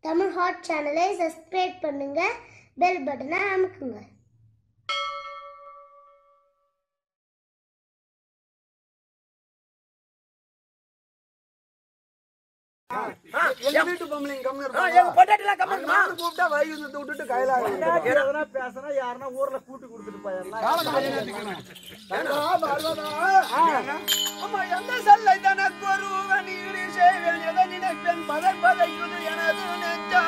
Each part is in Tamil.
தமிழ் ஹாட் சேனலை சப்ஸ்கிரைப் பண்ணுங்க பெல் பட்டனை அமுக்குங்க எங்க வீட்டு பொம்பளைங்க கம்முனு ஆ, இருப்பாங்க. எங்க பொண்டாட்டிலாம் கம்முனு இருக்குமா? நானும் கூப்பிட்டா வைகுந்தத்தை விட்டுட்டு கைலாயம் பொண்டாட்டி எதனா பேசினா யாருன்னா ஊர்ல கூட்டு கொடுத்துட்டு போயிடலாம் அம்மா எந்த சொல்லை தனக்கு ஒருவன் ஈடு செய்வேன் எதை நினைப்பேன் பதை பதைக்குது எனது நெஞ்சம்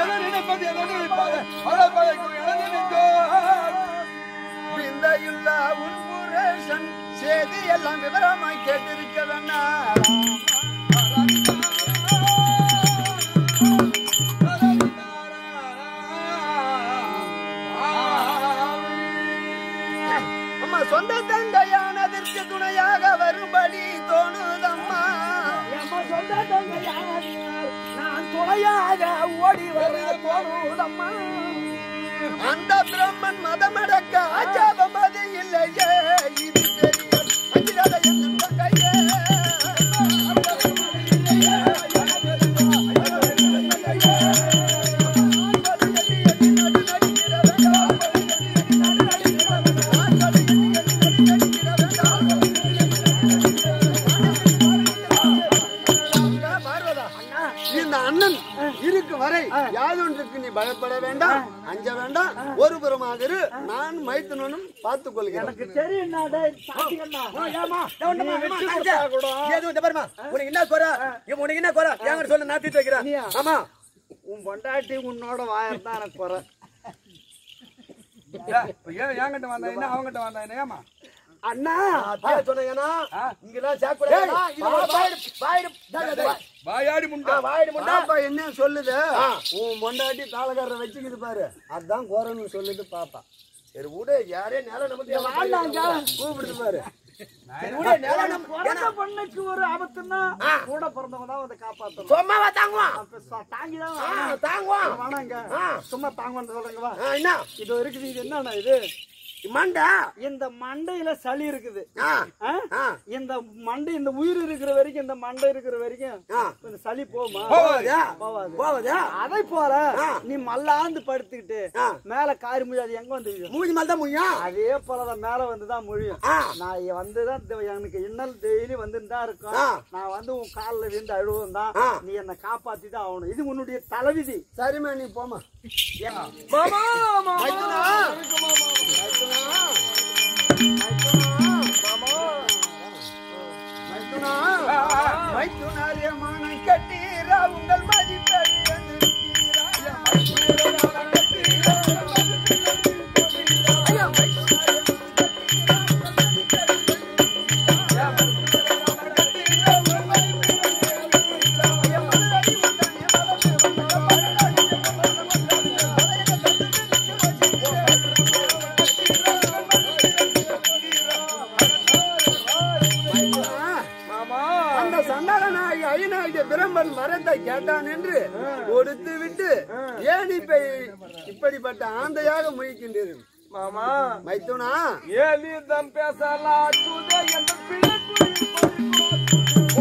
விந்தையுள்ள உன் புரேசன் செய்தி எல்லாம் விவரமாய் கேட்டிருக்க வேண்டாம் அம்மா சொந்த தங்கையானதற்கு துணையாக வரும்படி தோணுதம்மா எம்ம சொந்த தங்கை யார்? நான் துணையாக ஓடி வர போனதம்மா அந்த பிரம்மன் மதமடக்க ஆச்சாபம் அது இல்லையே இது பெரிய அகிலாத என் தங்கையே பார்வதா இந்த அண்ணன் இருக்கு வரை யாதொன்றுக்கு நீ பயப்பட வேண்டாம் அஞ்ச வேண்டாம் ஒரு புறமாக இரு நான் மைத்துனனும் பார்த்துக் கொள்கிறேன் எனக்கு தெரியும் நான் டேய், சாத்தியம்டா. ஏம்மா, நான் ஒண்ணுமா, அம்மா, அஞ்சா. ஏதோ இந்த பாரும்மா, உனக்கு என்ன குறை? இவன் உனக்கு என்ன குறை? என்கிட்ட சொல்லு, நான் தீர்த்து வைக்கிறேன். நீயா? ஆமா. உன் பொண்டாட்டி உன்னோட வாயர் தான் எனக்கு குறை அண்ணா நான் பேர் சொன்னேன் ஏன்னா, இங்கெல்லாம் சேர்க்கக்கூடாதுடா. இது ஒரு வாயிடு- வாயிடு- டேய், டேய், டேய். ஆ, வாயிடு முண்டா. பாப்பா என்ன சொல்லுது உன் பொண்டாட்டி தாளக்காரரை வச்சுக்கிது பாரு அதான் குறைன்னு சொல்லுது பாப்பா சரி விடு, யாரே நேரம் நமக்கு வாழ்ந்தாங்க. கூப்பிடுது பாரு சரி விடு, நேரம் நம்ம- பிறந்த ஏன்னா, பொண்ணுக்கு ஒரு ஆபத்துன்னா கூட பிறந்தவங்க தான் வந்து காப்பாத்தணும் சும்மாவா தாங்குவான்? அப்ப ச- தாங்கிதான் ஆ, வேணும். தாங்குவான். வேணாங்க ஆ. சும்மா தாங்கன்னு சொல்லுங்க வா ஆ, என்ன? இது இருக்குது இது என்னண்ணா இது மண்டா? இந்த மண்டையில சளி இருக்குது ஆ, ஆ? ஆ. இந்த மண்டை இந்த உயிர் இருக்கிற வரைக்கும் இந்த மண்டை இருக்கிற வரைக்கும் ஆ. இந்த சளி போமா போவாதா? போவாது போவாதா? அதை போல ஆ. நீ மல்லாந்து படுத்துக்கிட்டு ஆ. மேல காரி முடியாது எங்க வந்து விழும்? மூஞ்சி மேல தான் முய்யும். அதே போலதான் மேல வந்துதான் முழியும் ஆ. நான் வந்துதான் இந்த- எனக்கு இன்னல் டெய்லி வந்துன்னு தான் இருக்கும் ஆ. நான் வந்து உன் காலில் விழுந்து அழுவும் தான் ஆ. நீ என்னை காப்பாத்தி தான் ஆகணும் இது உன்னுடைய தலைவிதி சரிம்மா நீ போமா மாமா, மாமா. மைத்துனா. மைத்துனா மைத்துனாரிய மானம் கட்டீரா உங்கள் மதிப்படி மாமா. அந்த சண்டாளனாகி ஐநாயுடைய பிரம்மன் வரத்தை கேட்டான் என்று கொடுத்து விட்டு ஏன் இப்ப இப்படிப்பட்ட ஆந்தையாக முயக்கின்றது மாமா. மைத்துனா ஏலிதம் பேசலாம் சுதை என்ற பிள்ளை புலி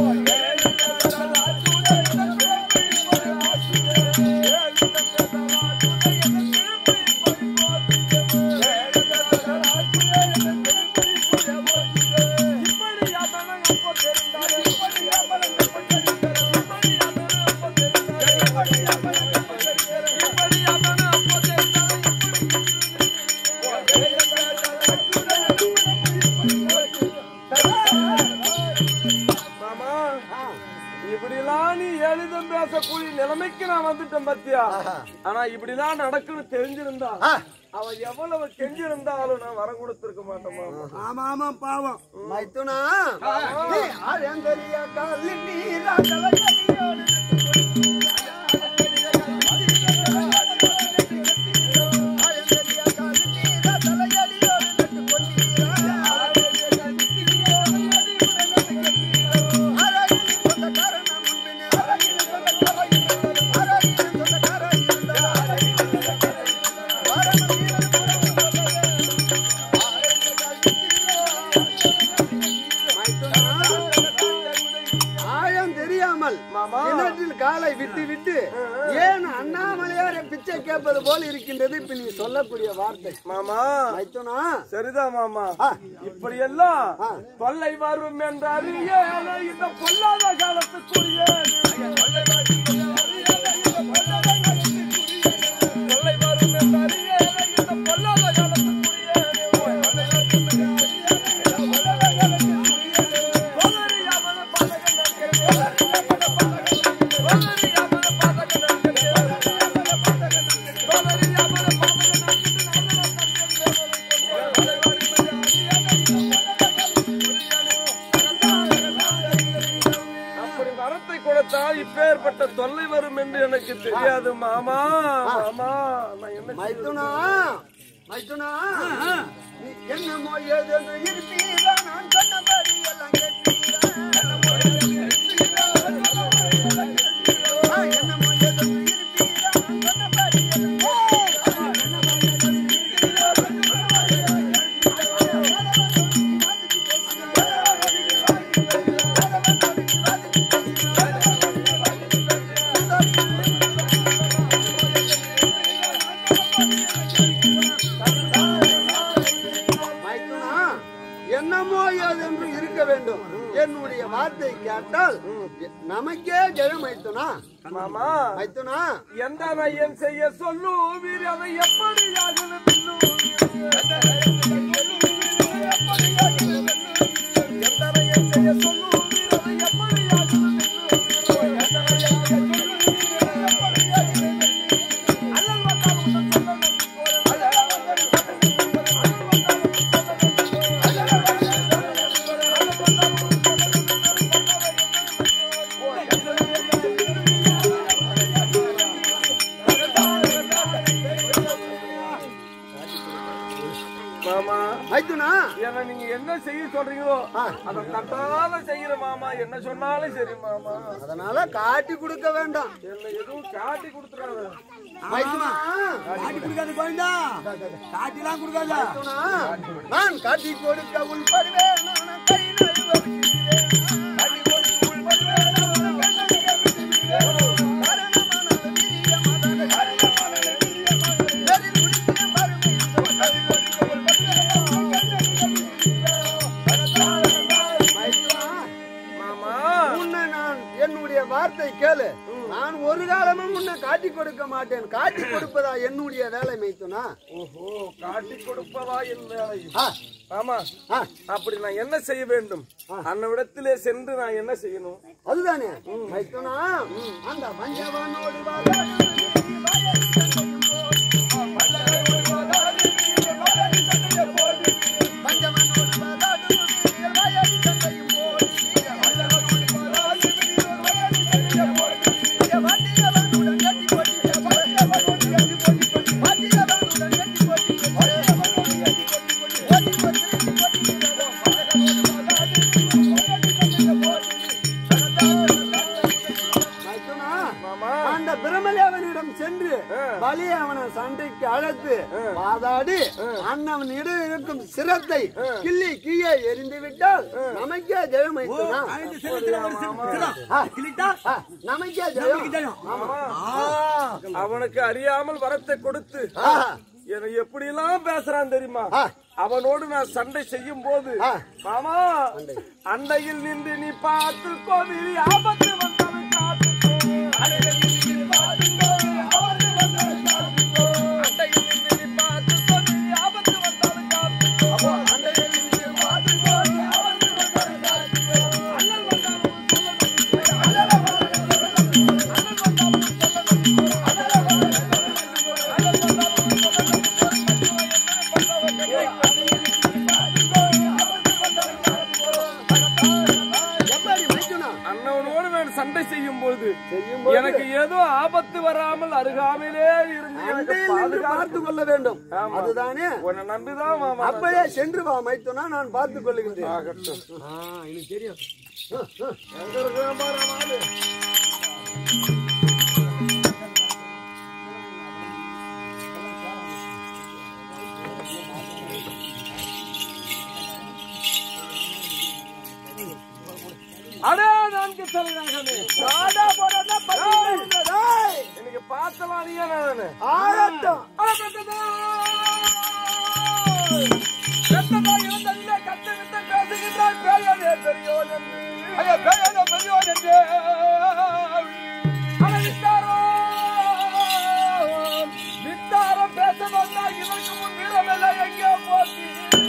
மாமா இப்படிலாம் நீ எழுதம் பேசக்கூடிய நிலைமைக்கு நான் வந்துட்டேன் பத்தியா ஆனா இப்படிலாம் நடக்குன்னு தெரிஞ்சிருந்தா அவன் எவ்வளவு கெஞ்சிருந்தாலும் நான் வரம் கொடுத்திருக்க மாட்டேன் மாமா ஆமா ஆமா பாவம் மைத்துனா நீ ஆழங்கரிய காலி நீரா தலையடியோடு ஆழங்கரிய காலி நீரா தலையடியோடு நட்டு கொண்டீரா. அழகில் சொந்த காரணம் முன்பின் அழகில் சொந்த காரணம் அழகில் சொந்த காரணம் இருந்தால் வரணும் வீரன் ஆழம் தெரியாமல் மாமா கிணற்றில் காலை விட்டு விட்டு ஏன் அண்ணாமலையாரை பிச்சை கேட்பது போல் இருக்கின்றது இப்ப நீ சொல்லக்கூடிய வார்த்தை மாமா மைத்துனா சரிதான் மாமா ஆ. இப்படி எல்லாம் ஆ. தொல்லை வரும் என்ற அறிய இந்த பொல்லாத காலத்துக்குரிய தொல்லை வரும் என்ற அறிய இந்த பொல்லாத காலத்துக்குரிய சோதரியாமல் பாதகன் சோதரியாமல் பாதகன் சோதரியாமல் அப்படி வரத்தை கொடுத்தால் இப்பேற்பட்ட தொல்லை வரும் என்று எனக்கு தெரியாது மாமா மாமா நான் என்ன செய்வது? மைத்துனா மைத்துனா நீ என்னமோ ஏதேதோ இருப்பீரா நான் சொன்னபடி எல்லாம் கேட்பீரா ஆ, என்னமோ ஏதேதோ இருப்பீரா நான் சொன்னபடி எல்லாம் மைத்துனா என்னமோ ஏதென்று இருக்க வேண்டும் என்னுடைய வார்த்தை கேட்டால் நமக்கே ஜெயம் மைத்துனா மாமா மைத்துனா எந்த நையன் செய்ய சொல்லுவீர் அதை எப்படியாக எந்த நையன் செய்ய சொல்லுவீர் அதை எப்படியாக அல்லல் வந்தால் உங்கள் சொல்ல மாமா மைத்துனா என்ன நீங்க என்ன செய்ய சொல்றீங்களோ அதை கட்டாத செய்யற மாமா என்ன சொன்னாலும் சரி மாமா அதனால காட்டி கொடுக்க வேண்டாம் என்ன எதுவும் காட்டி கொடுத்துறாங்க மைத்துனா காட்டி கொடுக்காது கோவிந்தா காட்டிலாம் கொடுக்காத மைத்துனா, நான் காட்டி கொடுக்க உள்படுவேன் நான் கை நழுவுகிறேன். காட்டி கொடுக்க உள்படுவேன் நான் கை நழுவுகிறேன். காரணமானது வீரியமானது, காரியமானது வீரியமானது. நெறி முடித்து மறுமை காட்டி கொடுக்க உள்படுவேன் நான் கை நழுவுகிறேன். மைத்துனா, மாமா உன்னை நான் என்னுடைய வார்த்தை கேளு நான் ஒரு காலமும் உன்னை காட்டி கொடுக்க மாட்டேன் காட்டி கொடுப்பதா என்னுடைய வேலை மைத்துனா ஓஹோ காட்டி கொடுப்பதா என் வேலை ஆ, ஆமா ஆ, அப்படி நான் என்ன செய்ய வேண்டும் அன்னவிடத்திலே சென்று நான் என்ன செய்யணும் அதுதானே மைத்துனா அந்த மஞ்சவனோடு வாழாடு நீ வாழடி சண்டையும் போடு. மஞ்சவனோடு வாழாடு நீ வாழடி சண்டையும் போடு. வாத்தியவனுடன் கட்டி போட்டி, வாத்தியவனுடன் கட்டி போட்டி, வாத்தியவனுடன் கட்டி போட்டி, வாத்தியவனுடன் கட்டி போட்டி, ஓட்டி போட்டி, ஓட்டி மைத்துனா, மாமா அந்த பிரமலேவனிடம் சென்று பலி அவனை சண்டைக்கு அழைத்து வாதாடி அண்ணவனிடம் இருக்கும் சிரத்தை கிள்ளி கீழே எரிந்து விட்டால் நமக்கே ஜெயம் மைத்துனா. ஆ, ஆ, நமக்கே ஜெயம் மாமா அவனுக்கு அறியாமல் வரத்தை கொடுத்து ஆ, என்னை எப்படி எல்லாம் பேசுறான் தெரியுமா ஆ. அவனோடு நான் சண்டை செய்யும் போது ஆ. மாமா அண்டையில் நின்று நீ பார்த்து கோவில் ஆபத்து வந்தாலும் காத்துக்கோ அண்டையில் நின்று நீ பார்த்துக்கோ, ஆபத்து வந்தாலும் காத்துக்கோ. அண்டையில் நின்று நீ பார்த்து கோவில் ஆபத்து வந்தாலும் காத்துக்கோ. அப்போ அண்டையில் நின்று நீ பார்த்துக்கோ, ஆபத்து வந்தாலும் காத்துக்கோ. அல்லல் வந்தாலும் சொல்ல அல்லல் வந்தாலும் அல்லல் வந்தாலும் எப்படி மைத்துனா? அண்ணவனோடு நான் சண்டை செய்யும் பொழுது செய்யும் போது எனக்கு ஏதோ ஆபத்து வராமல் அருகாமையிலே இருந்து எனக்கு அண்டையில் நின்று பாதுகாப்பு பார்த்து கொள்ள வேண்டும் ஆமா. அதுதானே உன்னை நம்பிதான் மாமா நான் அப்பயே சென்று வா மைத்துனா நான் பார்த்துக் கொள்ளுகின்றேன் ஆகட்டும். எனக்கு தெரியும் எங்க இருக்கிறான் பாரு அவன் ஆளு. அடே நான்கு தலைநகமே நாடா போறதா பதினேழு எனக்கு பார்த்தலாம் நீங்க நானு ஆகட்டும் அட பெத்ததா பெத்ததா இருந்ததிலே கத்து விட்டு பேசுகின்றாய் பேயனே பெரியோன் என்று ஐயா பேயனே பெரியோன் என்று அட விட்டாரோ விட்டாரம் பேச வந்தா இதற்கு முன் வீரமெல்லாம் எங்கே போச்சு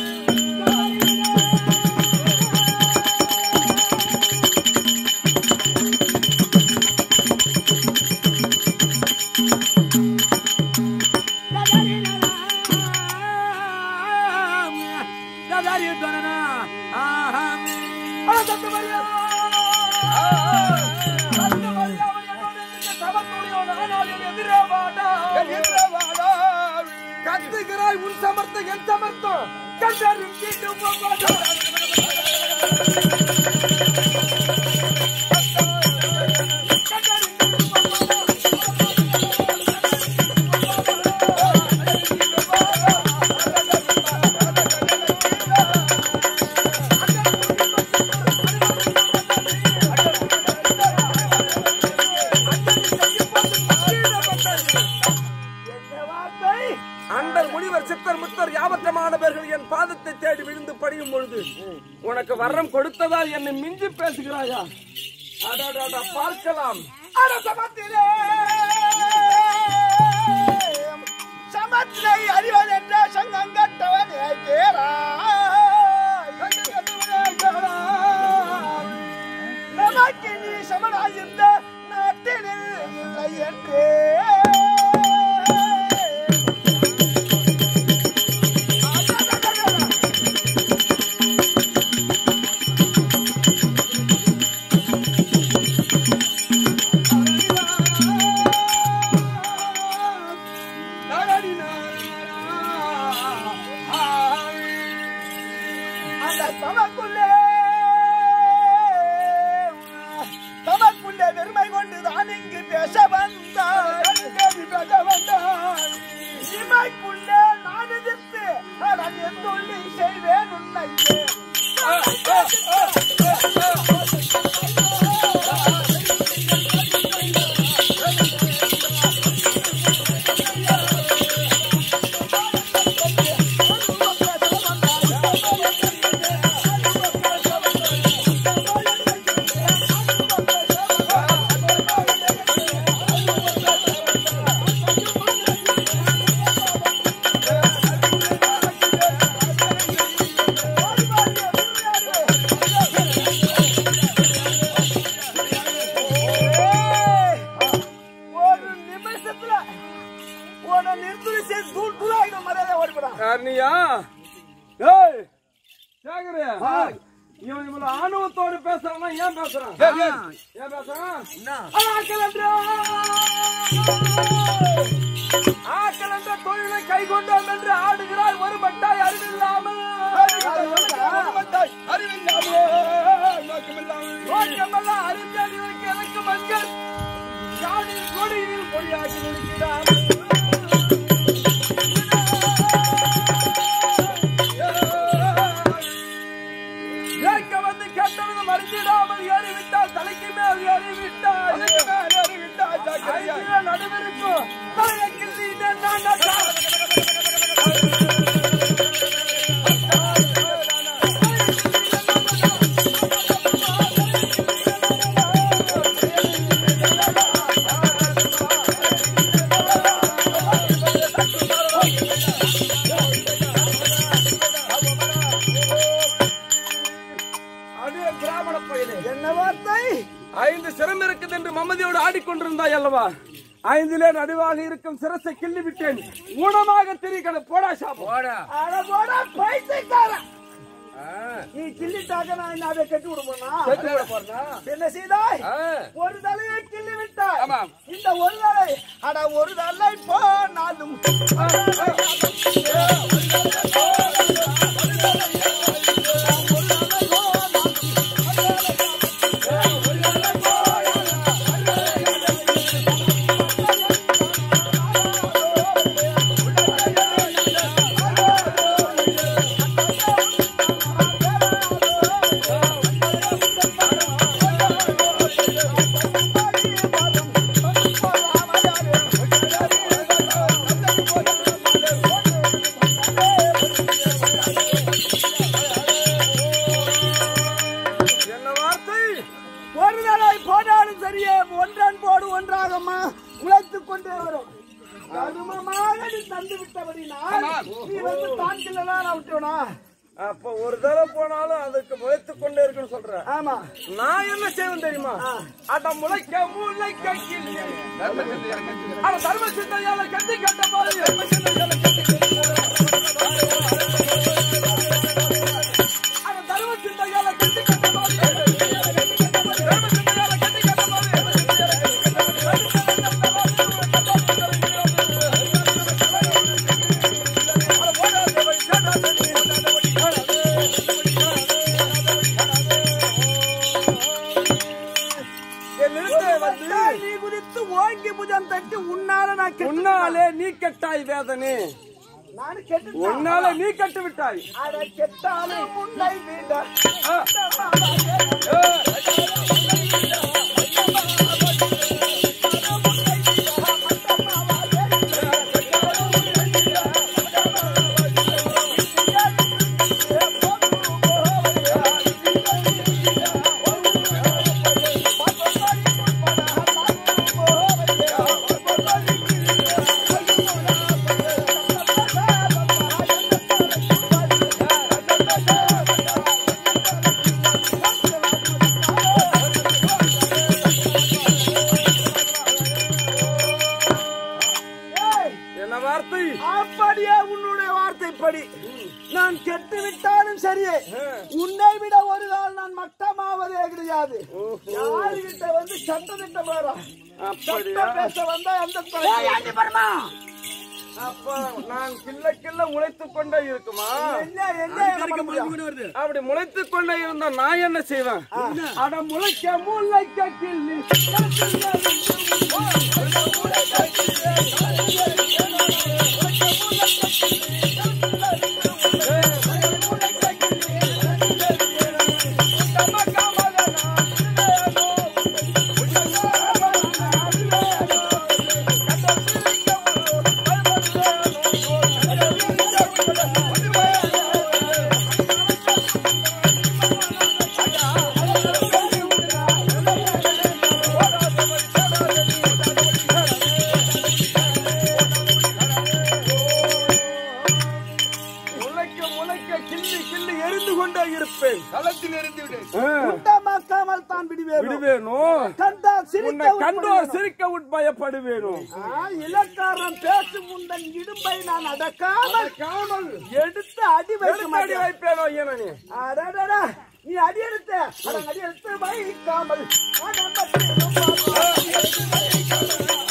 கத்துகிறாய் உன் சமர்த்தம் என் சமர்த்தம் கண்டறியும் கீட்டும் அண்டர் முனிவர் சித்தர் முத்தர் யாவற்றமானவர்கள் என் பாதத்தை தேடி விழுந்து படியும் பொழுது உனக்கு வரம் கொடுத்ததால் என்னை மிஞ்சி பேசுகிறாயா அடடடா, பார்க்கலாம் அட சமத்திலே சமத்தினை அறிவதென்ற சங்கம் கட்டவனே கேரா நமக்கு நீ சமனாயிருந்த நாட்டினில் இல்லை என்றே அந்த தமக்குள்ளே தமக்குள்ளே பெருமை கொண்டு தான் இங்கு பேச வந்தாய் பேச வந்தாய் இமைக்குள்ளே நான் எதிர்த்து நான் எந்தொள்ளி செய்வேன் உன்னையே ஒரு நிமிஷத்துல உன நிறுத்தி செய்து தூள் தூளாகிடும் மரியாதை ஓடிப்படா யாருனியா ஏய் சேகரு இவன் இவ்வளவு ஆணவத்தோடு பேசுறான்னா ஏன் பேசுறான் ஏன் பேசுறான் ஆக்கள் என்றா ஆக்கள் என்ற தொழிலை கை கொண்டோம் என்று ஆடுகிறாய் ஒரு மட்டாய் அறிவில்லாமல் நோக்கமெல்லாம் அறிஞர் இவருக்கு எனக்கு மஞ்சள் யாழில் கொடியில் கொடியாக்கி நிற்கிறார் கேட்க வந்து கேட்டவங்க மறைஞ்சிடாமல் ஏறிவிட்டால் தலைக்கு மேல் ஏறிவிட்டால் ஐந்து நடுவிருக்கும் தலையை கிள்ளி நான் அடே பிராமண பயிலே என்ன வார்த்தை ஐந்து சிரம் இருக்குது என்று மமதியோடு ஆடிக்கொண்டிருந்தாய் அல்லவா ஐந்திலே நடுவாக இருக்கும் சிரசை கிள்ளி விட்டேன் ஊனமாக திரிக்கணும் போடா சாப்பா அட போடா பைத்தியக்காரன் நீ கிள்ளிட்டாக்க நான் என்ன அதை கட்டி விடுமோனா என்ன செய்தாய் ஒரு தலையை கிள்ளி விட்டாய் ஆமாம். இந்த ஒரு தலை அட ஒரு தலை போனாலும் ஆ ஒன்றாக உழைத்துக் கொண்டே வரும் கருமமாக நீ தந்து விட்டபடினால் நீ வந்து தான் கிள்ளலாம் விட்டோனா அப்ப ஒரு தடவை போனாலும் அதுக்கு முளைத்துக் கொண்டே இருக்குன்னு சொல்ற ஆமா நான் என்ன செய்வேன் தெரியுமா அட முளைக்க முளைக்க கிள்ளி அட தர்ம சிந்தையால கட்டி கட்ட போது தர்ம சிந்தையால கட்டி அட தர்ம சிந்தையால கட்டி கட்ட போது தர்ம சிந்தையால கட்டி கட்ட என் நிறுத்தை வந்து நீ குறித்து ஓங்கி புஜம் தட்டி உன்னால நான் கெட்டு உன்னாலே நீ கெட்டாய் வேதனே நான் கெட்டு உன்னால நீ கட்டு விட்டாய் அட கெட்டாலே முன்னை விட ஆ. ஏய், என்ன வார்த்தை அப்படியே உன்னுடைய வார்த்தைப்படி நான் கெட்டு விட்டாலும் சரியே உன்னை விட ஒரு நாள் நான் மட்டமாவதே கிடையாது யாருகிட்ட வந்து சட்ட திட்டம் வர அப்படியா பேச வந்தா அந்த தலைமை. அப்ப நான் கிள்ள கிள்ள முளைத்துக் கொண்டே இருக்குமா என்ன என்ன பண்ண முடியும்? அப்படி முளைத்துக் கொண்டே இருந்தா நான் என்ன செய்வேன் அட முளைக்க முளைக்க கிள்ளி முளைக்க முளைக்க கிள்ளி கிள்ளி எரிந்து கொண்டே இருப்பேன் களத்தில் எரிந்து குண்டமாக்காமல் தான் விடுவேன் விடுவேனோ கண்டா உன்னை சிரிக்க கண்டோர் சிரிக்க உட்பயப்படுவேனோ ஆ, இலக்காரம் பேசும் உந்தன் இடும்பை நான் அடக்காமல் காமல் எடுத்து அடி வைக்க எடுத்தடி மாட்டேன் வைப்பேனோ ஏனே அடடடா, நீ அடி எடுத்த அட அடி எடுத்து வைக்காமல் அடம்பட்டிரும் பாப்பா.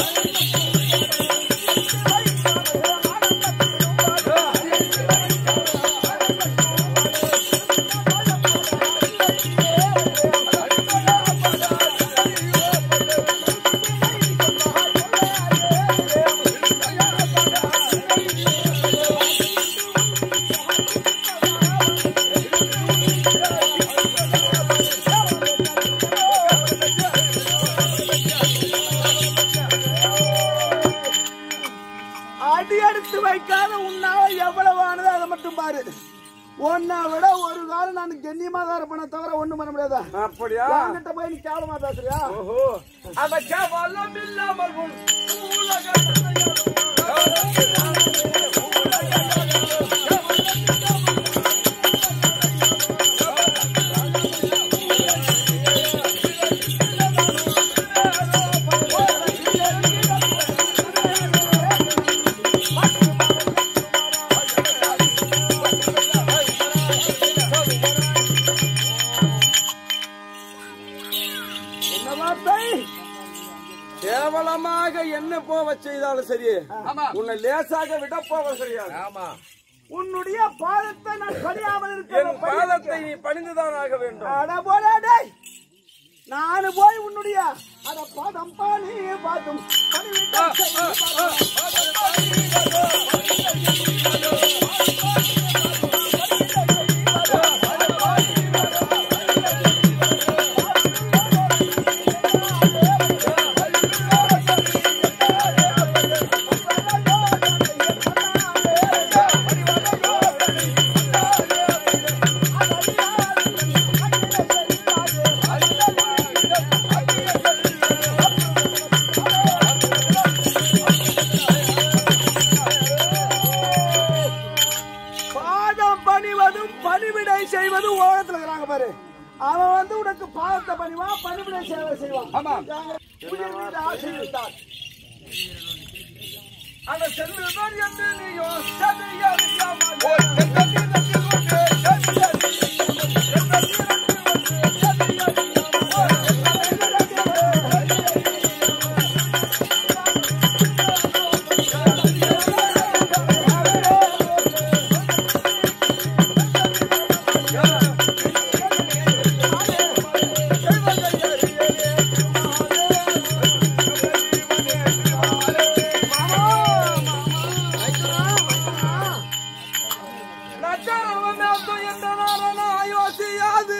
அடி எடுத்து வைக்காத உன்னால எவ்வளவு ஆனது அதை மட்டும் பாரு உன்னை விட ஒரு காலம் நான் கண்ணியமா தான் இருப்பேனே தவிர ஒண்ணும் பண்ண முடியாதா அப்படியா என்கிட்ட போய் நீ கேவலமா பேசுறியா ஓஹோ அத கேவலம் இல்லாமல் உன் உலக என்ன வார்த்தை கேவலமாக என்ன போக செய்தாலும் சரி உன்னை லேசாக விட போக சரியாது உன்னுடைய பாதத்தை நான் படியாமல் என் இருக்கிறேன் பாதத்தை நீ பணிந்துதான் ஆக வேண்டும் அட போடா டேய் நானு போய் உன்னுடைய அட பாதம் பாணி பாதும் பணிவிடம் செய்து ஆ பாரு அவன் வந்து உனக்கு பாவத்தை பண்ணுவான் பணிவிடை சேவை செய்வான் ஆமா உயிர் மீது ஆசை இருந்தான் அந்த செல்வன் என்று நீயோ சதியறியாமல் நச்சரவமே என்ற நாரண யோசியாது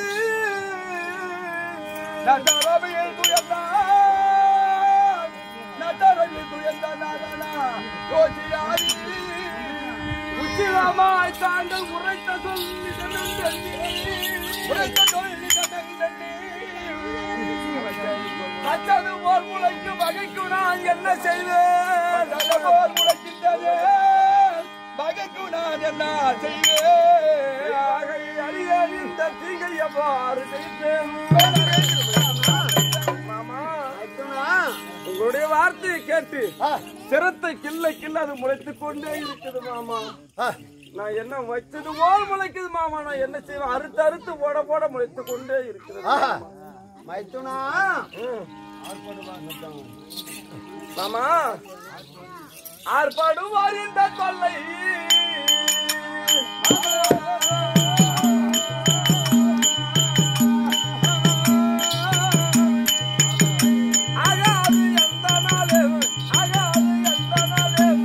நச்சரவையில் துயர்ந்தான் நச்சரவில் துயர்ந்த நாரண யோசியாது உச்சிரமாய் தாங்கள் உரைத்த சொல்லி உரைத்த சொல்லி அச்சது போல் முளைக்கு வகைக்கு நான் என்ன செய்வேன் அது போல் முளைக்கின்றது வகைக்கு நான் என்ன செய்வேன் வகை அறியேன் இந்த தீங்கை எவ்வாறு செய்வேன் மாமா உங்களுடைய வார்த்தையை கேட்டு சிரத்தை கிள்ள கிள்ள அது முளைத்துக் கொண்டே இருக்குது மாமா நான் என்ன வச்சது போல் முளைக்குது மாமா நான் என்ன செய்வேன் அறுத்து அறுத்து போட போட முளைத்துக் கொண்டே இருக்குது மைத்துனா மாமா ஆர்ப்பாடுவார் இந்த தொல்லை ஆகாது எந்த நாளும், ஆகாது எந்த நாளும்.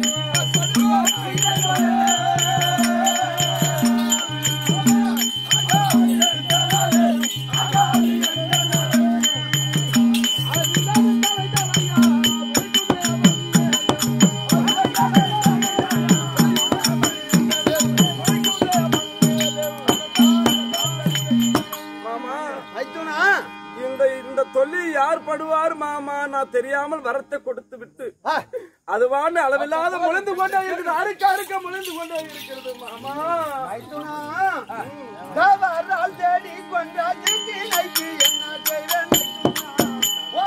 மாமா மைத்துனா இந்த இந்த தொல்லை யார் படுவார் மாமா நான் தெரியாமல் வரத்தை கொடுத்து விட்டு ஆ, அதுவாண்டு அளவில்லாத முளைந்து கொண்டே இருக்குது அறுக்க அறுக்க முளைந்து கொண்டே இருக்கிறது மாமா மைத்துனா தவறால் தேடி கொண்டாச்சு திணைக்கு என்ன செய்வேன் மைத்துனா? ஓ,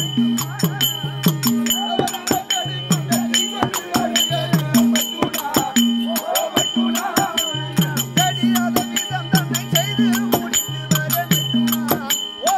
தெரியாத விதம் தன்னை செய்து முடித்து வர மைத்துனா. ஓ,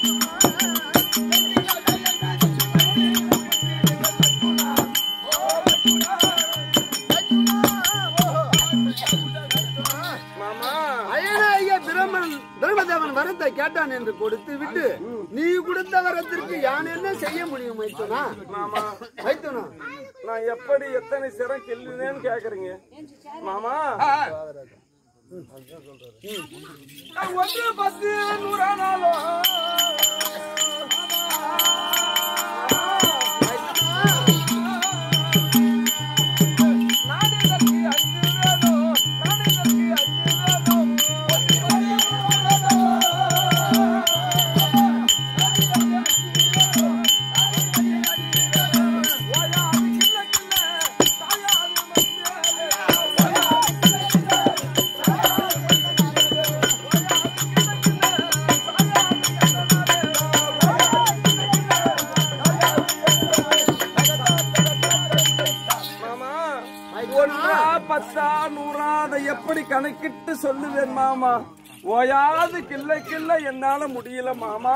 மாமா அயனாகிய பிரம்மன் பிரம்மதேவன் வரத்தை கேட்டான் என்று கொடுத்து விட்டு நீ கொடுத்த வரத்திற்கு யான் என்ன செய்ய முடியும் மைத்துனா மாமா மைத்துனா நான் எப்படி எத்தனை சிரம் கிள்ளினேன்னு கேக்குறீங்க மாமா நான் ஒன்று பத்து நூறானாலும் நாடிதற்கு அஞ்சு வேணும் நாடிதற்கு அஞ்சு வேணும் மாமா ஒன்றா பத்தா நூறா அதை எப்படி கணக்கிட்டு சொல்லுவேன் மாமா ஓயாது கிள்ளை கிள்ளை என்னால முடியல மாமா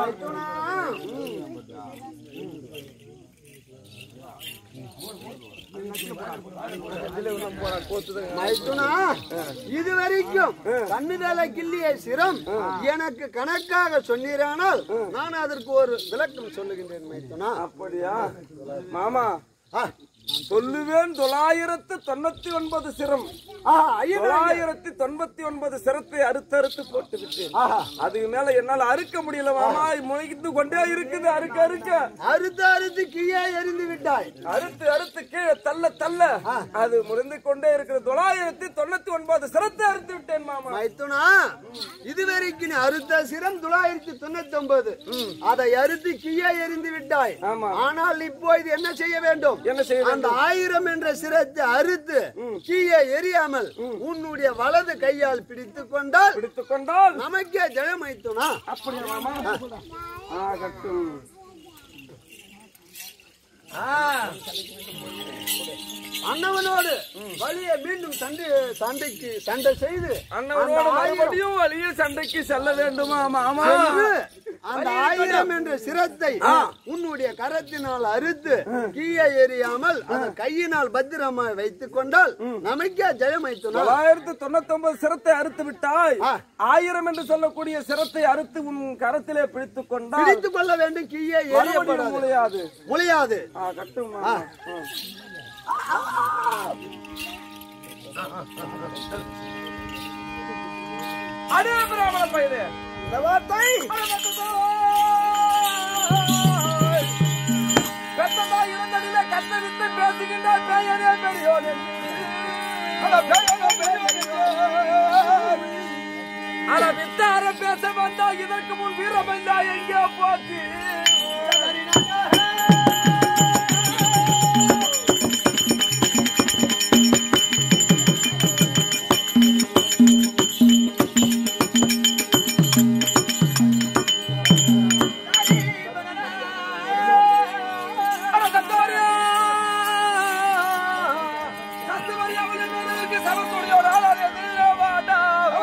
மைத்துனா இது வரைக்கும் கண்ணுதல கிள்ளிய சிரம் எனக்கு கணக்காக சொன்னீரானால் நான் அதற்கு ஒரு விளக்கம் சொல்லுகின்றேன் மைத்துனா அப்படியா மாமா ஆ, சொல்லுவேன் தொள்ளாயிரத்து தொண்ணூத்தி ஒன்பது சிரம் ஆஹா, ஐயனாகிய- தொள்ளாயிரத்தி தொண்ணூத்தி ஒன்பது சிரத்தை அறுத்து அறுத்து போட்டு விட்டேன் ஆஹா. அதுக்கு மேல என்னால அறுக்க முடியல மாமா முளைக்கிட்டு கொண்டே இருக்குது அறுக்க அறுக்க அறுத்து அறுத்து கீழே எரிந்து விட்டாய் அறுத்து அறுத்து கீழே தள்ள தள்ள அது முறிந்து கொண்டே இருக்கிறது தொள்ளாயிரத்தி தொண்ணூத்தி ஒன்பது சிரத்தை அறுத்து விட்டேன் மாமா மைத்துனா இதுவரைக்கும் நீ அறுத்த சிரம் தொள்ளாயிரத்தி தொண்ணூத்தி ஒன்பது அதை அறுத்து கீழே எரிந்து விட்டாய் ஆமா. ஆனால் இப்போ இது என்ன செய்ய வேண்டும் என்ன செய்ய அந்த ஆயிரம் என்ற சிரத்தை அறுத்து கீழே எரியாமல் உன்னுடைய வலது கையால் பிடித்துக் கொண்டால் பிடித்துக் கொண்டால் நமக்கே ஜெயமைத்துனா அப்படியா மாமா ஆகட்டும் அண்ணவனோடு வழியை மீண்டும் சண்டை சண்டைக்கு சண்டை செய்து அண்ணவரோட அந்த ஆயிரம் மறுபடியும் வழியில் சண்டைக்கு செல்ல வேண்டுமா மாமா சென்று அந்த ஆயிரம் என்ற சிரத்தை உன்னுடைய கரத்தினால் அறுத்து கீழே எறியாமல் அதை கையினால் பத்திரமா வைத்துக் கொண்டால் நமக்கே ஜெயமைத்துனா தொள்ளாயிரத்து தொண்ணூத்தி ஒன்பது சிரத்தை அறுத்து விட்டாய் ஆ. ஆயிரம் என்று சொல்லக்கூடிய சிரத்தை அறுத்து உன் கரத்திலே பிடித்துக் கொண்டால் பிடித்துக் கொள்ள வேண்டும் கீழே மறுபடியும் எரியப்படாது முடியாது முளையாது ஆ, கட்டும் மாமா. ம். அடே பிராமண பையனே இந்த வார்த்தை கத்ததா இருந்ததிலே கத்தவித்து பேசுகின்ற பெயரே பெரியோன் என்று. அட பெயரே பெரியோன் என்று. அட வித்தார பேச வந்தா இதற்கு முன் வீரமந்தா எங்கே போச்சு அட கத்தவரியா! கத்தவரியா, அவளை மேலருக்கு சமத்துடைய ஒரு ஆளாலே நில்லவாடா.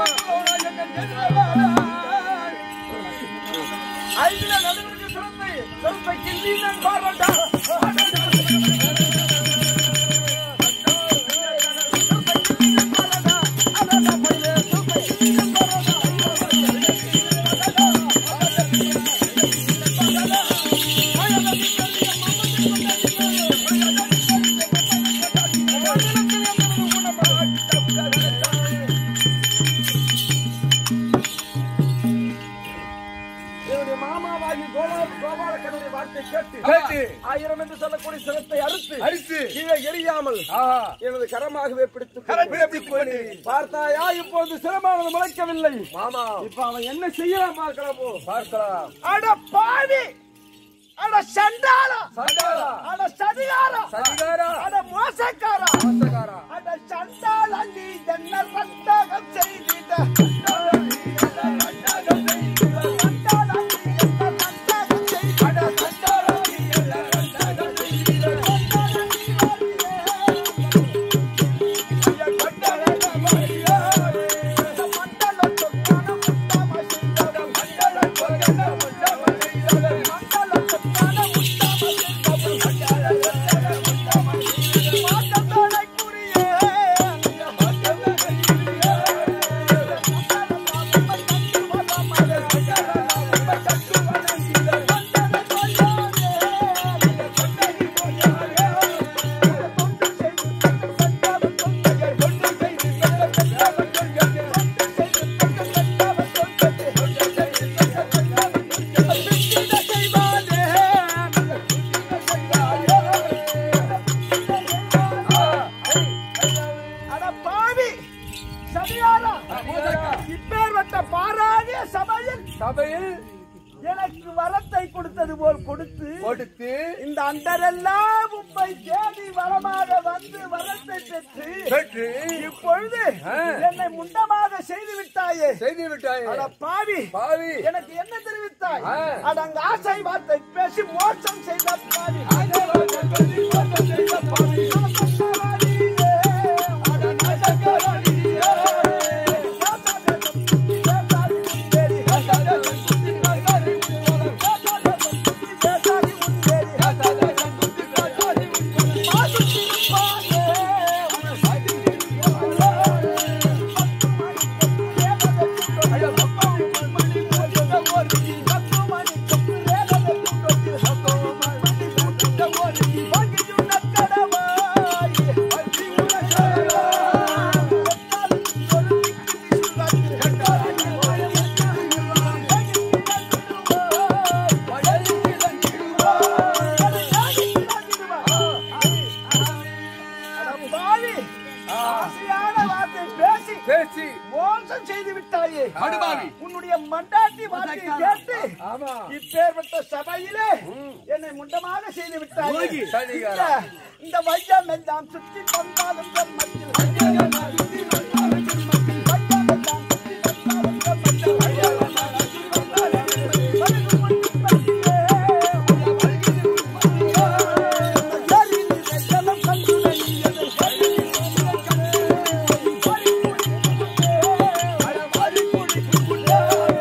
ஐந்துல நடுவிற்கு சிறந்தை, சிறந்தை கிள்ளி நான் பார்வண்டா. என்னுடைய மாமாவாகி கோபால கோபாலக்கனுடைய வார்த்தை கேட்டு கேட்டு. ஆயிரம் என்று சொல்லக்கூடிய சிரத்தை அறுத்து அறுத்து. கீழே எரியாமல் ஆஹா. எனது கரமாகவே பிடித்து பிடித்துக் கொண்டு. பார்த்தாயா இப்போது சிரமானது முளைக்கவில்லை மாமா இப்ப அவன் என்ன செய்யலாம் பார்க்கலாம் போ பார்க்கலாம் அட பாவி அட சண்டாளா சண்டாளா. அட சதிகாரா சதிகாரா. அட மோசக்காரா மோசக்காரா. அட சண்டாளா நீ என்ன ரத்தகம் செய்திட சண்டாளா நீ என்ன ரத்தகம் செய்திட. அட சண்டாளா நீ என்ன ரத்தகம் செய்திட. சண்டாளா நீ வாரியே. ஐயா, கண்டனே வாரியே. இந்த மண்டல தொக்கான முத்தாம செய்தவ. மண்டல தொக்கான முத்தாம செய்தவ. மண்டல தொக்கான முத்தாம செய்தவ. மண்டல தொக்கான முத்தாம செய்தவ. மாட்டத்தோடை குறியே. ஐயா, மாட்டத்தோடை குறியே. மண்டல பாப்பம கண்டு வராமலே. மண்டல பாப்பம கண்டு வணங்கிலே. மண்டல கொய்யாரே. ஐயா, கொண்டகி கொய்யாரே. தொண்டு செய்து தந்த சண்டாவ தொண்டையை. தொண்டு செய்து தந்த சண்டாவ தொண்டையை. தொண்டு செய்து தந்த சண்டாவ தொண்டையை. தொண்டு செய்து தந்த சண்டாவ தொண்டையை. பிச்சிட செய்வானே. பிச்சிட செய்வானே. அட பாவி சதியாரா இப்பேற்பட்ட பாராடிய சபையில் சபையில் எனக்கு வரத்தை கொடுத்தது போல் கொடுத்து கொடுத்து இந்த அண்டரெல்லாம் உம்மை தேடி வரமாக வந்து வரத்தை பெற்று பெற்று இப்பொழுது ஆ. என்னை முண்டமாக செய்து விட்டாயே செய்து விட்டாயே அட பாவி பாவி எனக்கு என்ன தெரிவித்தாய் ஆ. அடங்க ஆசை வார்த்தை பேசி மோசம் செய்த பாவி கடவா மண்டாட்டி வார்த்தையை கேட்டு ஆமா இப்பேற்பட்ட சபையிலே என்னை முண்டமாக செய்து விட்டார்கள் சரிகாரா. இந்த- இந்த வையம் எல்லாம் சுற்றி வந்தாலும் தன் மத்தியில் வையம் எல்லாம் சுற்றி வந்தாலும் தன் மத்தியில் வையம் எல்லாம் சுற்றி வந்தாலும் தன் மத்தியில் வையம் எல்லாம் சுற்றி வந்தாலும் தன் மத்தியில் வருகும் முன்பின் மத்தியிலே, உள்ள வருகிற மத்தியிலே, ஏறி நின்ற ஜலம் கண்டுனை எதை வழி நின்ற கண்ணே, வழி குடிக்குள்ளே, அட வழி குடிக்குள்ளே,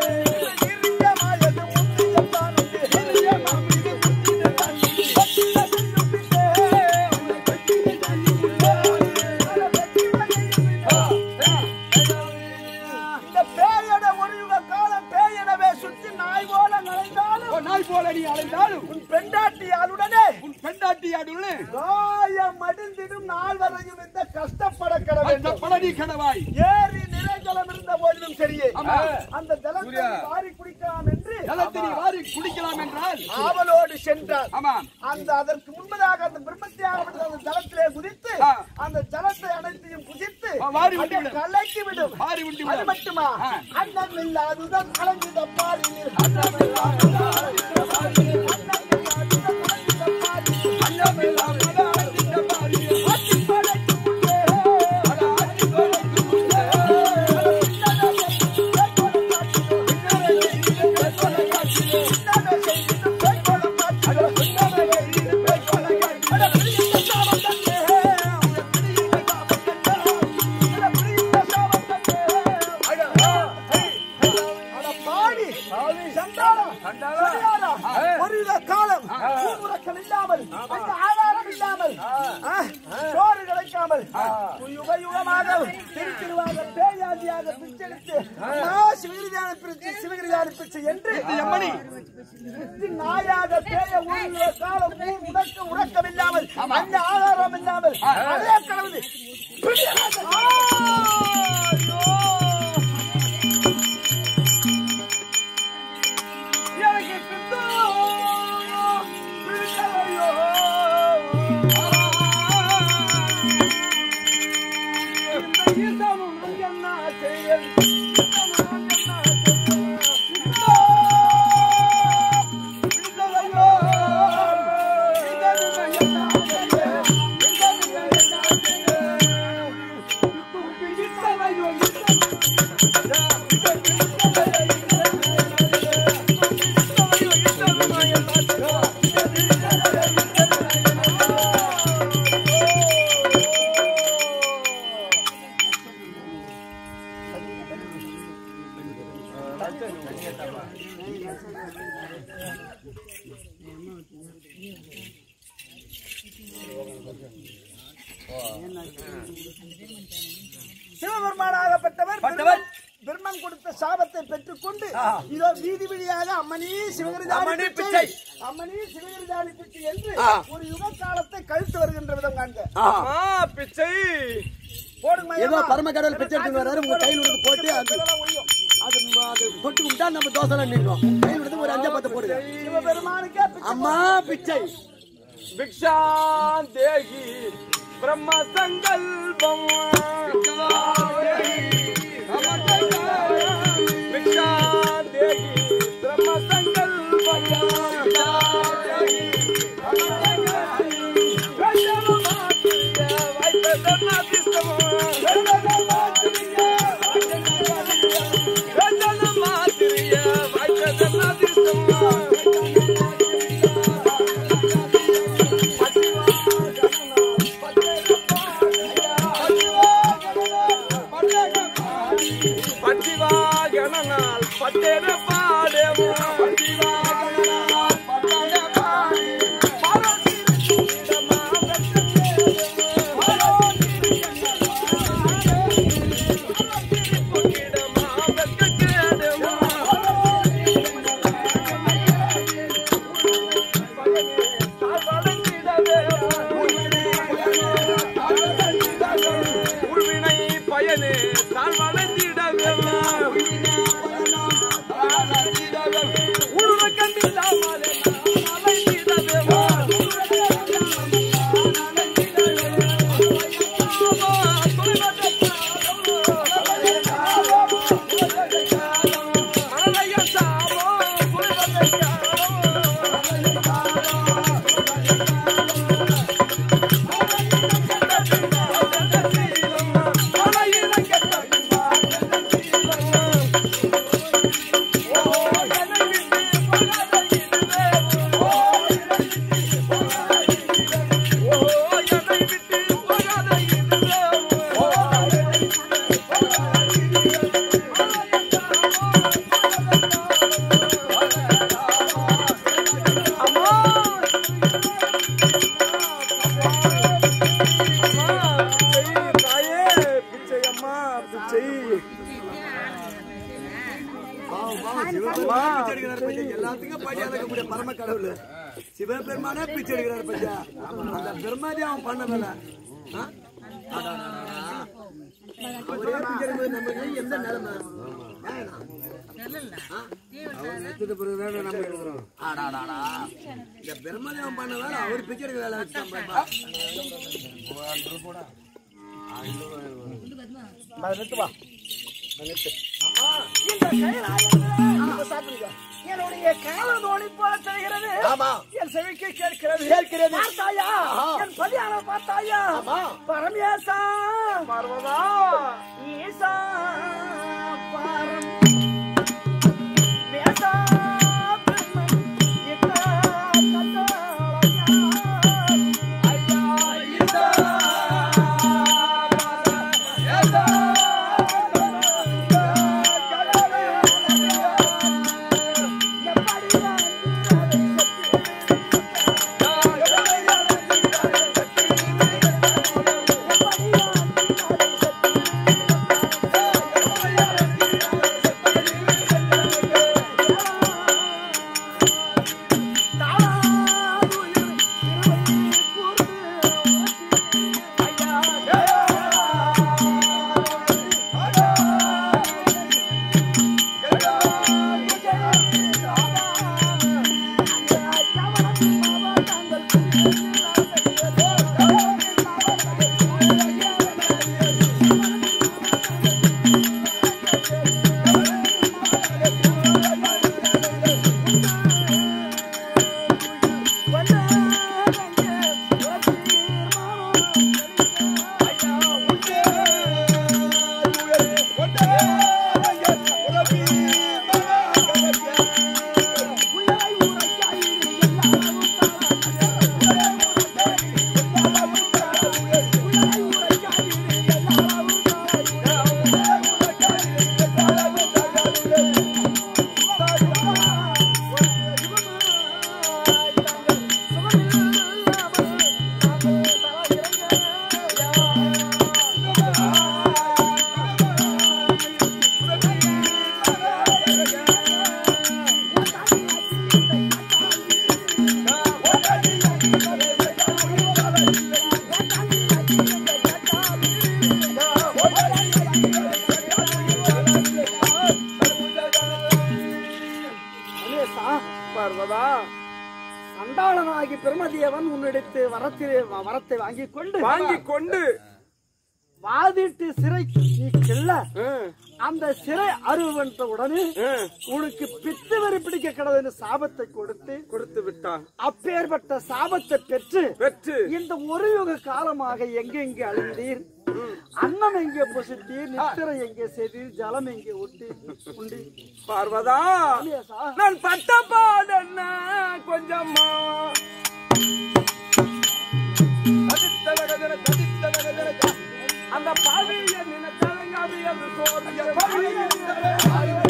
இரியமாயது முந்தியத்தான் உண்டு, இரியமாம் இது முந்தியத்தான் உண்டு. பட்டின செய்யும் பின்னே, உன்னை பட்டின செய்யும் பின்னே, அட பட்டின செய்யும் பின்னே. இந்த பேயட ஒரு யுக காலம் பேயடவே சுத்தி நாய் போல நுழைந்தாலும் நாய் போல நீ அலைந்தாலும் உன் பெண்டாட்டியாளுடனே உன் பெண்டாட்டியாடுள்ளே காயம் அடிந்திடும் நாள் வரையும் இந்த கஷ்டப்பட கிட வேண்டும் பழனி கணவாய் ஏரி நிறைஜலம் இருந்த போதிலும் சரியே ஆமா. அந்த ஜலத்தை வாரி குடிக்கலாம் என்று ஜலத்தை நீ வாரி குடிக்கலாம் என்றால் ஆவலோடு சென்றார் ஆமா அந்த அதற்கு முன்பதாக அந்த பிரம்மத்தியாக அந்த ஜலத்திலே குதித்து ஆ. அந்த ஜலத்தை அனைத்தையும் குதித்து ஆ, வாரி விட்டு அதை விடும். கலக்கி விடும் வாரி விட்டு அது விடும். மட்டுமா ஆ. அண்ணன் இல்லாதுதான் கலங்கிட பாரி நீர் அண்ணன் இல்லாதுதான் கலங்கிட பாரி நீர். அண்ணன் இல்லாதுதான் கலங்கிட பாரி நீர். அண்ணம் எல்லாம் பல அழைத்திட்ட பாரி. ஆட்சி படைக்கு முன்னே, பல ஆட்சி படைக்கு முன்னே. அட பின்னணை செய்து பேய்கோலம் காட்டினோம். பின்னரை செய்து பேய்கோலை காட்டினோம். பின்னணை செய்து பேய்கோலம் காட்டினோம். பின்னரை செய்து பேய்கோலை காட்டினோம். அட பிரிந்த சாபம் தந்தே, உன்னை பிரிந்த சாபம் தந்தே. அட பிரிந்த சாபம் தந்தே. அட, ஆ, ஹே, ஹே. அட பாடி, சண்டாளா, சரியாரா, ஒரு வித காலம் பூமுறக்கம் இல்லாமல் அந்த ஆதாரம் இல்லாமல் ஆ, சோறு கிடைக்காமல் யுக யுகமாக திருச்சிருவாக பேயாதியாக பிச்செடுத்து அம்மா, சிவகிரியான பிரிச்சு சிவகிரியான பிரிச்சு என்று எம்மணி நாயாக பேய ஒரு காலம் ஊர் உடக்க உறக்கம் இல்லாமல் அந்த ஆதாரம் இல்லாமல் அதே கடவுள் எனக்கு பித்தம் பிடிக்கலையோ இந்த ஈசனும் நான் என்ன செய்வேன் ஈசனும் நான் என்ன சிவபெருமானாகப்பட்டவர் பட்டவர். பிரம்மன் கொடுத்த சாபத்தை பெற்றுக்கொண்டு இதோ வீதி வழியாக அம்மணி சிவகிரிதானி அம்மணி பிச்சை பிச்சை. அம்மணி சிவகிரிதானி பிச்சை என்று ஆ. ஒரு யுக காலத்தை கழித்து வருகின்ற விதம் காண்க ஆ, பிச்சை போடுங்க ஏதோ பரமக்கடவுள் பிச்சை எடுத்துன்னு வர்றாரு, உங்க கையில் உள்ளது போட்டு அது- அது அது தொட்டு விட்டா நம்ம தோசை நின்றோம் கையில் எடுத்து ஒரு அஞ்சா பத்து போடுங்க சிவபெருமானுக்கே பிச்சை அம்மா பிச்சை भिक्षां देहि ब्रह्म संकल्पम भिक्षां देहि ब्रह्म संकल्पम தாயே பிச்சை அம்மா பிச்சை பிச்சை எடுக்கிறாரு பையா. எல்லாத்துக்கும் படி அளக்கக்கூடிய பரம கடவுள் சிவபெருமானே பிச்சை எடுக்கிறாரு பையா அந்த பிரம்மாதி அவன் பண்ண வேலை ஆ? அடாடாடாடா. ஒரே பிச்சை எடுக்கும்போது நமக்கு எந்த நிலைமை அடாடாடா. இந்த பிரம்மதேவன் பண்ண வேலை அவர் பிச்சை எடுக்கிற வேலை வச்சுட்டான் பாப்பா. என்னுடைய காலம் தோணி போல தெரிகிறது ஆமா என் செவிக்கு கேட்கிறது கேட்கிறது. பார்த்தாயா என் பலியான பார்த்தாயா பரமேசா பார்வதா ஈசா பரம் மேசா பிரம்மன் இட்டா கட்டாளையா ஐயா ஈசா பார்வதா சண்டாளனாகி பெருமதியவன் உன்னிடத்து வரத்திலே வரத்தை வாங்கிக் கொண்டு வாங்கிக் கொண்டு வாதிட்டு சிறை நீ செல்ல ம், அந்த சிறை அருவன்ற உடனே ம், உனக்கு பித்து வரி பிடிக்க கிடதுன்னு சாபத்தை கொடுத்து கொடுத்து விட்டான் அப்பேற்பட்ட சாபத்தை பெற்று பெற்று இந்த ஒரு யுக காலமாக எங்கெங்கே அழிந்தீர் அன்னம் எங்கே புசித்தீர் நித்திரை எங்கே செய்தீர் ஜலம் எங்கே ஒட்டி உண்டி பார்வதா இல்லையாசா? நான் பட்ட பாடன்ன கொஞ்சமா ததித்தலகதர, ததித்தலகதர, அந்த பாவிய நினைத்தலங்காது என்று சோர்விய பாவிய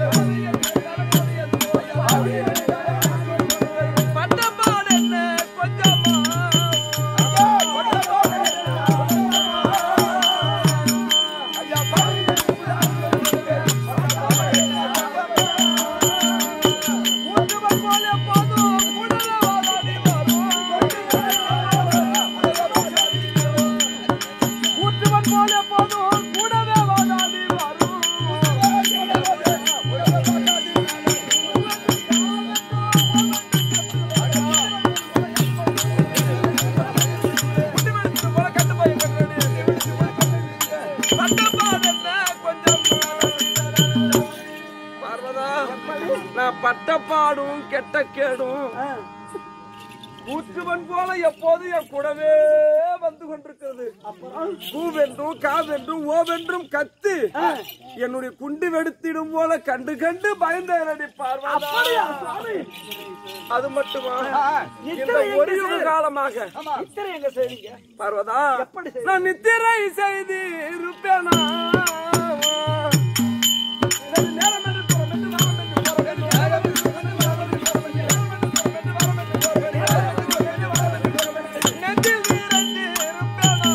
பட்ட பாடன்ன கொஞ்சமா போல போதும் கூடவே வாழாது வரும் நான் பட்டப்பாடும் கெட்ட கேடும் கூற்றுவன் போல எப்போது என் கூடவே வந்து கொண்டிருக்கிறது கூவென்றும் காவென்றும் ஓவென்றும் கத்து என்னுடைய குண்டு வெடித்திடும் போல கண்டு கண்டு பயந்தேனடி பார்வதா அது மட்டுமா இந்த ஒரு யுக காலமாக இத்தனை எங்க செய்றீங்க பார்வதா எப்படி செய்வீங்க? நான் நித்திரை செய்து இருப்பேனா நேரம் என்று போறோம், என்று வாரம் என்று போறோம், என்று நேரம் என்று போறோம், என்று வாரம் என்று போறோம், என்று நேரம் என்று போறோம், என்று வாரம் என்று போறோம், என்று நேரம் என்று போறோம், என்று வாரம் என்று போறோம், என்று நெஞ்சில் நிறைந்து இருப்பேனா?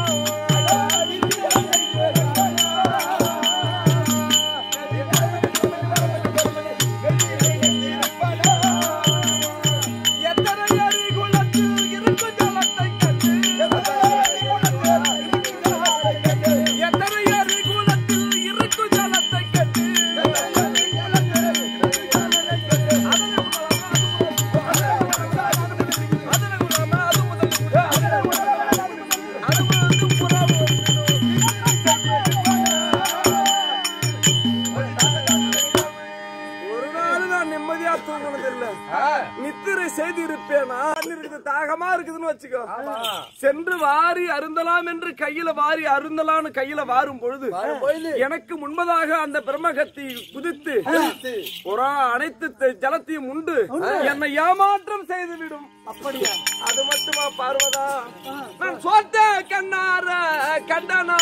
எத்தனை அடி குளத்தில் இருக்கும் ஜலத்தை கண்டு எத்தனை அடி குளத்தில் இருக்கும் ஜலத்தை கண்டு ஒரு நாள் நான் நிம்மதியா தூங்கினது இல்ல நித்திரை செய்து இருப்பேனா இருக்குது தாகமா இருக்குதுன்னு வச்சுக்கோ சென்று வாரி அருந்தலாம் என்று கையில வாரி அருந்தலாம்னு கையில வாரும் பொழுது எனக்கு முன்பதாக அந்த பிரம்மகத்தி குதித்து ஒரு அனைத்து த- ஜலத்தையும் உண்டு என்னை ஏமாற்றம் செய்து விடும் அப்படியா அது மட்டுமா பார்வதா நான் சோத்த கண்ணார கண்டனா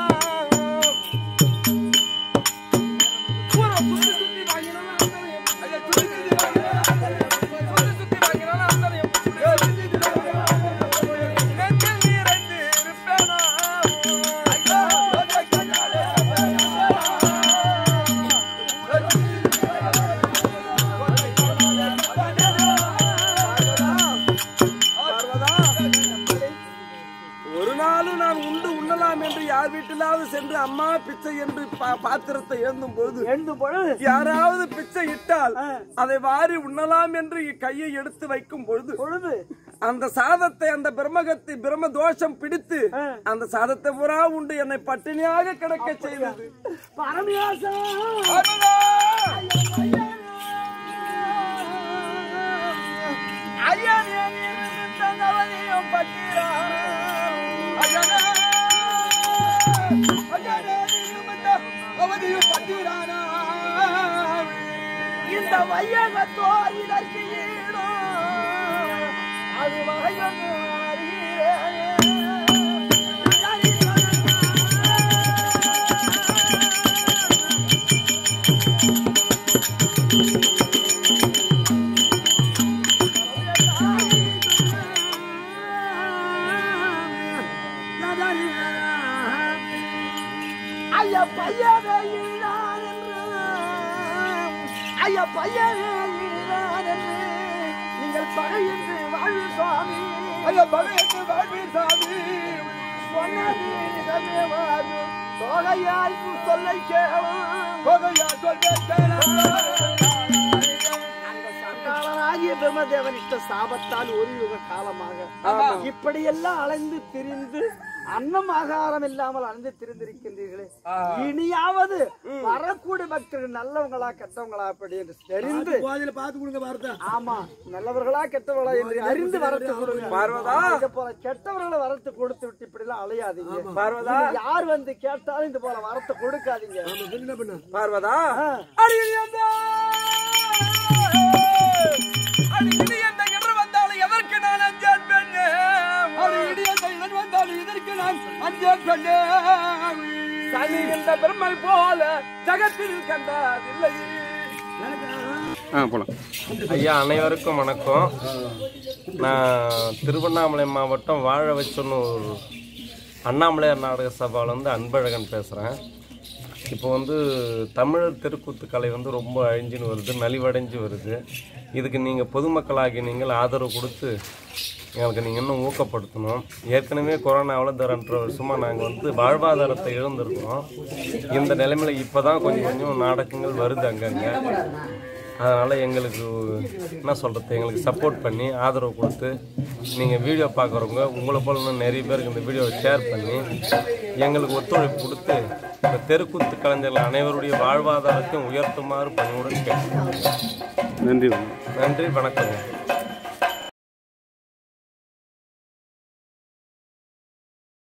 பூரா சுத்தி சுத்தி வாங்கினாலும் அந்தரையும். ஐயா, சுத்தி சுத்தி வாங்கினாலும் அந்தரையும். சுத்தி சுத்தி வாங்கினாலும் அந்தரையும். நெஞ்சில் நிறைந்து இருப்பேனா? ஐயா, பார்வதா, ஒரு நாளும் நான் உண்டு உண்ணலாம் என்று யார் வீட்டிலாவது சென்று அம்மா பிச்சை என்று பா- பாத்திரத்தை ஏந்தும் போது எழுந்து பொழுது யாராவது பிச்சை இட்டால் அதை வாரி உண்ணலாம் என்று கையை எடுத்து வைக்கும் பொழுது பொழுது அந்த சாதத்தை அந்த பிரம்மகத்தை பிரம்ம தோஷம் பிடித்து அந்த சாதத்தை புறா உண்டு என்னை பட்டினியாக கிடக்க செய்தது பரமேசா இந்த வையகத்தோர் இதற்கு ஈடோ அது வகையொன்று ஐயா பையவே ஈழான் என்று ஐயா பையவே ஈழான் என்று நீங்கள் பகையின்றி வாழ்வு சுவாமி ஐயா பகையின்றி வாழ்வு சுவாமி சொன்னது நிஜமே வாரு தொகையாய் சொல்லை கேளும் தொகையாய் சொல்லை கேளும் அந்த சண்டாளனாகிய பிரம்மதேவன் இஷ்ட சாபத்தால் ஒரு யுக காலமாக இப்படியெல்லாம் அலைந்து திரிந்து அன்னம் ஆகாரம் இல்லாமல் அலைந்து திரிந்திருக்கின்றீர்களே இனியாவது வரக்கூடிய பக்தர்கள் நல்லவங்களா கெட்டவங்களா அப்படி என்று தெரிந்து பாதியில பாத்து கொடுங்க வார்த்தை ஆமா நல்லவர்களா கெட்டவர்களா என்று அறிந்து வரத்து கொடுங்க பார்வதா. இது போல கெட்டவர்களை வரத்து கொடுத்து விட்டு இப்படி எல்லாம் அலையாதீங்க பார்வதா இது யார் வந்து கேட்டாலும் இது போல வரத்தை கொடுக்காதீங்க என்ன பண்ண பார்வதா ஆ. அடியேந்தா! அடி இடியந்த இடர் வந்தாலும் எதற்கு நான் அஞ்சேன் பெண்ணே? அடி இடியந்த இடர் வந்தாலும் எதற்கு நான் அஞ்சேன் பெண்ணே? சனி என்ற பெருமை போல ஜகத்தில் கண்டதில்லை ஐயா அனைவருக்கும் வணக்கம் நான் திருவண்ணாமலை மாவட்டம் வாழ வச்சொன்னு ஒரு அண்ணாமலையார் நாடக சபாவிலேருந்து அன்பழகன் பேசுகிறேன் இப்போ வந்து தமிழர் தெருக்கூத்து கலை வந்து ரொம்ப அழிஞ்சுன்னு வருது நலிவடைஞ்சு வருது இதுக்கு நீங்கள் பொதுமக்களாகி நீங்கள் ஆதரவு கொடுத்து எங்களுக்கு நீங்கள் இன்னும் ஊக்கப்படுத்தணும் ஏற்கனவே கொரோனாவில் இந்த ரெண்டரை வருஷமாக நாங்கள் வந்து வாழ்வாதாரத்தை இழந்திருக்கோம் இந்த நிலைமையில் இப்போ தான் கொஞ்சம் கொஞ்சம் நாடகங்கள் வருது அங்கங்கே அதனால் எங்களுக்கு என்ன சொல்கிறது எங்களுக்கு சப்போர்ட் பண்ணி ஆதரவு கொடுத்து நீங்கள் வீடியோ பார்க்குறவங்க உங்களை போல இன்னும் நிறைய பேருக்கு இந்த வீடியோவை ஷேர் பண்ணி எங்களுக்கு ஒத்துழைப்பு கொடுத்து இந்த தெருக்கூத்து கலைஞர்கள் அனைவருடைய வாழ்வாதாரத்தையும் உயர்த்துமாறு பணிவுடன் கேட்கிறேன் நன்றி நன்றி வணக்கம்